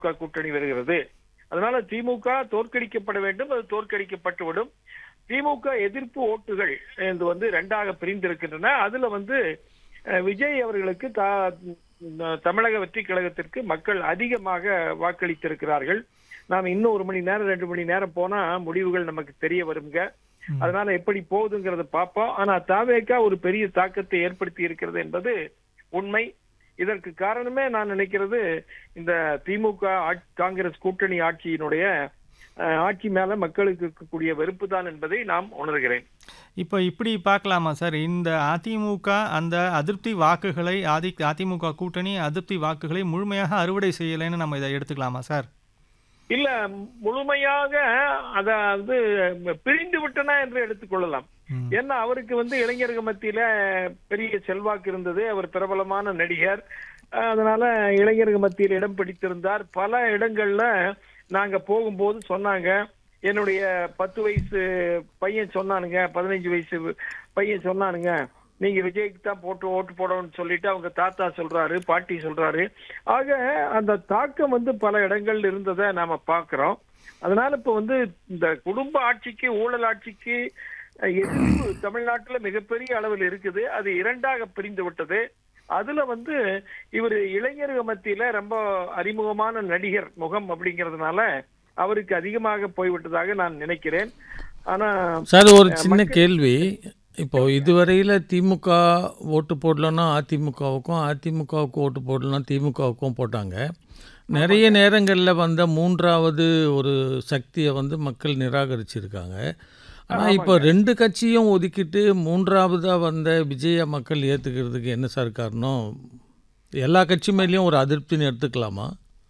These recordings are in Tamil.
திமுக கூட்டணி வருகிறது அதனால திமுக தோற்கடிக்கப்பட வேண்டும் அது தோற்கடிக்கப்பட்டுவிடும் திமுக எதிர்ப்பு ஓட்டுகள் இது வந்து ரெண்டாக பிரிந்திருக்கின்றன அதுல வந்து அஹ், விஜய் அவர்களுக்கு தா- ம், தமிழக வெற்றி கழகத்திற்கு மக்கள் அதிகமாக வாக்களித்திருக்கிறார்கள் நாம் இன்னும் ஒரு மணி நேரம் ரெண்டு மணி நேரம் போனா முடிவுகள் நமக்கு தெரிய வருங்க அதனால எப்படி போகுதுங்கிறத பார்ப்போம் ஆனா தாவேக்கா ஒரு பெரிய தாக்கத்தை ஏற்படுத்தி இருக்கிறது என்பது உண்மை இதற்கு காரணமே நான் நினைக்கிறது இந்த திமுக ஆட்- காங்கிரஸ் கூட்டணி ஆட்சியினுடைய அஹ், ஆட்சி மேல மக்களுக்கு இருக்கக்கூடிய வெறுப்பு தான் என்பதை நாம் உணர்கிறேன் இப்போ இப்படி பார்க்கலாமா சார் இந்த அதிமுக அந்த அதிருப்தி வாக்குகளை ஆதி அதிமுக கூட்டணி அதிருப்தி வாக்குகளை முழுமையாக அறுவடை செய்யலைன்னு நம்ம இதை எடுத்துக்கலாமா சார் இல்ல முழுமையாக அதாவது பிரிந்து விட்டனா என்று எடுத்துக்கொள்ளலாம் ம். ஏன்னா அவருக்கு வந்து இளைஞர்கள் மத்தியில பெரிய செல்வாக்கு இருந்தது அவர் பிரபலமான நடிகர் அஹ் அதனால இளைஞர்கள் மத்தியில் இடம் பிடித்திருந்தார் பல இடங்கள்ல நாங்க போகும்போது சொன்னாங்க என்னுடைய பத்து வயசு பையன் சொன்னானுங்க பதினஞ்சு வயசு பையன் சொன்னானுங்க நீங்க விஜய்க்கு தான் போட்டு ஓட்டு போடணும்னு சொல்லிட்டு அவங்க தாத்தா சொல்றாரு பாட்டி சொல்றாரு ஆக அந்த தாக்கம் வந்து பல இடங்கள்ல இருந்ததை நாம பாக்குறோம் அதனால இப்ப வந்து இந்த குடும்ப ஆட்சிக்கு ஊழல் ஆட்சிக்கு அஹ், எதிர்ப்பு தமிழ்நாட்டுல மிகப்பெரிய அளவில் இருக்குது அது இரண்டாக பிரிந்து விட்டது அதுல வந்து இவர் இளைஞர்கள் மத்தியில ரொம்ப அறிமுகமான நடிகர் முகம் அப்படிங்கறதுனால அவருக்கு அதிகமாக போய்விட்டதாக நான் நினைக்கிறேன் ஆனா சார் ஒரு சின்ன கேள்வி இப்போ இதுவரையில் திமுக ஓட்டு போடலன்னா அதிமுகவுக்கும் அதிமுகவுக்கு ஓட்டு போடலன்னா திமுகவுக்கும் போட்டாங்க நிறைய நேரங்களில் வந்த மூன்றாவது ஒரு சக்தியை வந்து மக்கள் நிராகரிச்சிருக்காங்க ஆனால் இப்போ ரெண்டு கட்சியும் ஒதுக்கிட்டு மூன்றாவதாக வந்த விஜய மக்கள் ஏற்றுக்கிறதுக்கு என்ன சார் காரணம் எல்லா கட்சி மேலேயும் ஒரு அதிருப்தின்னு எடுத்துக்கலாமா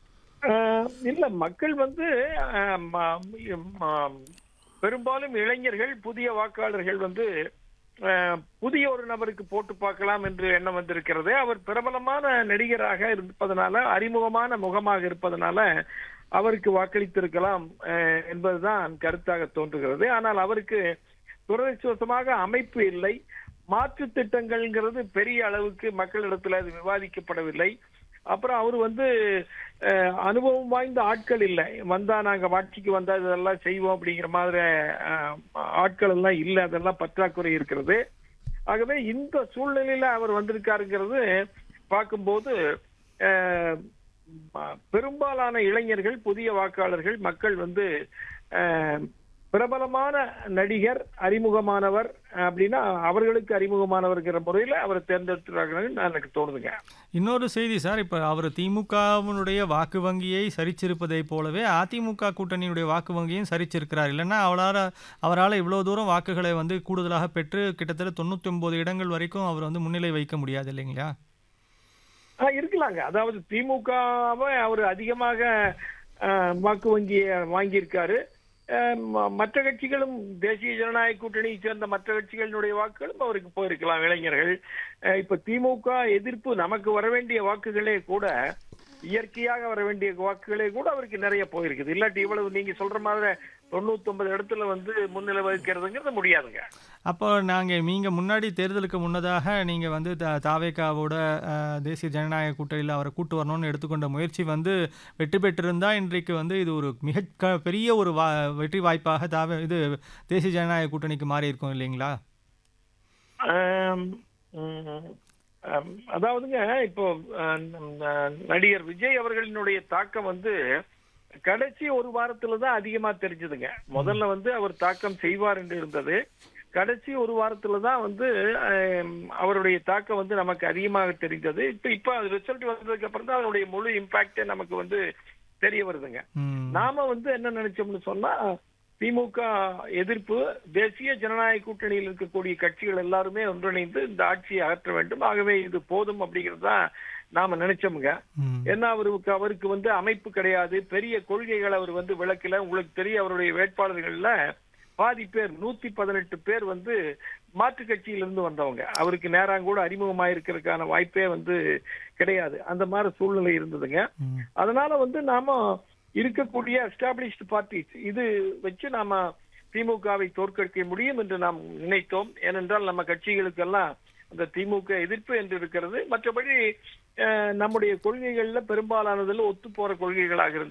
ஆஹ் இல்ல மக்கள் வந்து ஆஹ் ம- ம- பெரும்பாலும் இளைஞர்கள் புதிய வாக்காளர்கள் வந்து ஆஹ் புதிய ஒரு நபருக்கு போட்டு பார்க்கலாம் என்று எண்ணம் வந்திருக்கிறது அவர் பிரபலமான நடிகராக இருப்பதனால அறிமுகமான முகமாக இருப்பதனால அவருக்கு வாக்களித்திருக்கலாம் ஆஹ் என்பதுதான் கருத்தாக தோன்றுகிறது ஆனால் அவருக்கு துரதிருஷ்டவசமாக அமைப்பு இல்லை மாற்று திட்டங்கள்ங்கிறது பெரிய அளவுக்கு மக்களிடத்துல அது விவாதிக்கப்படவில்லை அப்புறம் அவர் வந்து அஹ், அனுபவம் வாய்ந்த ஆட்கள் இல்லை வந்தா நாங்க ஆட்சிக்கு வந்தா இதெல்லாம் செய்வோம் அப்படிங்கிற மாதிரி அஹ், ஆட்கள் எல்லாம் இல்லை அதெல்லாம் பற்றாக்குறை இருக்கிறது ஆகவே இந்த சூழ்நிலையில அவர் வந்திருக்காருங்கிறது பார்க்கும்போது அஹ், ம- பெரும்பாலான இளைஞர்கள் புதிய வாக்காளர்கள் மக்கள் வந்து அஹ், பிரபலமான நடிகர் அறிமுகமானவர் அப்படின்னா அவர்களுக்கு அறிமுகமானவர்ங்கிற முறையில அவரை தேர்ந்தெடுத்துறாங்கன்னு நான் எனக்கு தோணுதுங்க இன்னொரு செய்தி சார் இப்போ அவர் திமுகவினுடைய வாக்கு வங்கியை சரிச்சிருப்பதைப் போலவே அதிமுக கூட்டணியுடைய வாக்கு வங்கியும் சரிச்சிருக்கிறார் இல்லைன்னா அவரால் அவரால் இவ்வளோ தூரம் வாக்குகளை வந்து கூடுதலாக பெற்று கிட்டத்தட்ட தொண்ணூற்றி ஒன்பது இடங்கள் வரைக்கும் அவர் வந்து முன்னிலை வைக்க முடியாது இல்லைங்களா ஆ, இருக்கலாங்க அதாவது திமுகவை அவர் அதிகமாக ஆ, வாக்கு வங்கியை வாங்கியிருக்காரு ஆ, ம- மற்ற கட்சிகளும் தேசிய ஜனநாயக கூட்டணியை சேர்ந்த மற்ற கட்சிகளினுடைய வாக்குகளும் அவருக்கு போயிருக்கலாம் இளைஞர்கள் ஆ, இப்ப திமுக எதிர்ப்பு நமக்கு வர வேண்டிய வாக்குகளே கூட இயற்கையாக வர வேண்டிய வாக்குகளே கூட அவருக்கு நிறைய போயிருக்குது இல்லாட்டி இவ்வளவு நீங்க சொல்ற மாதிரி தொண்ணூத்தி ஒன்பது இடத்துல வந்து முன்னிலை வகிக்கிறதுங்கிறது முடியாதுங்க அப்போ நாங்கள் நீங்கள் முன்னாடி தேர்தலுக்கு முன்னதாக நீங்கள் வந்து த தாவேக்காவோட அஹ், தேசிய ஜனநாயக கூட்டணியில் அவரை கூட்டு வரணும்னு எடுத்துக்கொண்ட முயற்சி வந்து வெற்றி பெற்றிருந்தால் இன்றைக்கு வந்து இது ஒரு மிக க பெரிய ஒரு வா வெற்றி வாய்ப்பாக தாவே இது தேசிய ஜனநாயக கூட்டணிக்கு மாறி இருக்கும் இல்லைங்களா ஆம், ம், ஆம், அதாவதுங்க இப்போ அஹ், ந- நடிகர் விஜய் அவர்களினுடைய தாக்கம் வந்து கடைசி ஒரு வாரத்துல தான் அதிகமா தெரிஞ்சதுங்க முதல்ல வந்து அவர் தாக்கம் செய்வார் என்று இருந்தது கடைசி ஒரு வாரத்துல தான் வந்து ஆம், அவருடைய தாக்கம் வந்து நமக்கு அதிகமாக தெரிந்தது இப்ப இப்ப ரிசல்ட் வந்ததுக்கு அப்புறம் தான் அதனுடைய முழு இம்பாக்டே நமக்கு வந்து தெரிய வருதுங்க ம் நாம வந்து என்ன நினைச்சோம்னு சொன்னா திமுக எதிர்ப்பு தேசிய ஜனநாயக கூட்டணியில் இருக்கக்கூடிய கட்சிகள் எல்லாருமே ஒன்றிணைந்து இந்த ஆட்சியை அகற்ற வேண்டும் ஆகவே இது போதும் அப்படிங்கிறது தான் நாம நினைச்சோமுங்க ம் ஏன்னா அவருக்கு அவருக்கு வந்து அமைப்பு கிடையாது பெரிய கொள்கைகள் அவர் வந்து விளக்கல உங்களுக்கு தெரியும் அவருடைய வேட்பாளர்கள்ல பாதி பேர் நூத்தி பதினெட்டு பேர் வந்து மாற்று கட்சியிலிருந்து வந்தவங்க அவருக்கு நேராங்கூட அறிமுகமாயிருக்கிறதுக்கான வாய்ப்பே வந்து கிடையாது அந்த மாதிரி சூழ்நிலை இருந்ததுங்க ம் அதனால வந்து நாம இருக்கக்கூடிய எஸ்டாப்ளிஷ்டு பார்ட்டிஸ் இது வச்சு நாம திமுகவை தோற்கடிக்க முடியும் என்று நாம் நினைத்தோம் ஏனென்றால் நம்ம கட்சிகளுக்கெல்லாம் அந்த திமுக எதிர்ப்பு என்று இருக்கிறது மற்றபடி அஹ், நம்முடைய கொள்கைகள்ல பெரும்பாலானதுல ஒத்து போற கொள்கைகளாக இருந்தது